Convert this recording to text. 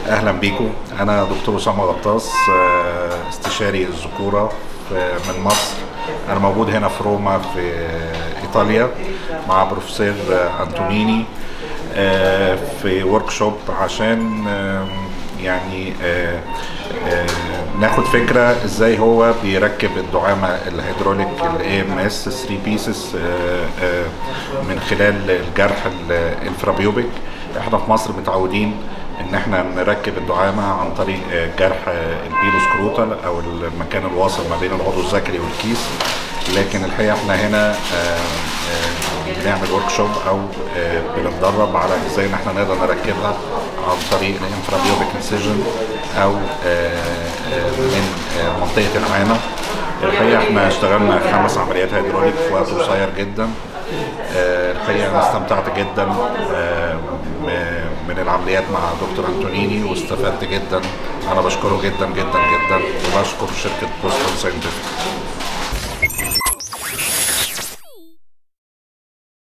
اهلا بيكم انا دكتور اسامه غطاس آه، استشاري الذكوره في- من مصر انا موجود هنا في روما في ايطاليا مع بروفيسور آه، انتونيني آه، في ورك شوب عشان آم، يعني آه، آه، ناخد فكره ازاي هو بيركب الدعامه الهيدروليك الاي ام اس 3 بيسز من خلال الجرح الانفرابيوبيك احنا في مصر متعودين ان احنا نركب الدعامه عن طريق آه، جرح آه، البيلوسكروتال او المكان الواصل ما بين العضو الذكري والكيس لكن الحقيقه احنا هنا آه، آه، بنعمل ورك شوب او آه، بنتدرب على ازاي ان احنا نقدر نركبها عن طريق الانفرابيوبيك انسيجن او آه، آه، من آه، منطقه العانه الحقيقه احنا اشتغلنا خمس عمليات هيدروليك في وقت قصير جدا آه، الحقيقه انا استمتعت جدا آه، م- من العمليات مع دكتور انتونيني واستفدت جدا انا بشكره جدا جدا جدا وبشكر شركه بوستون ساينتفك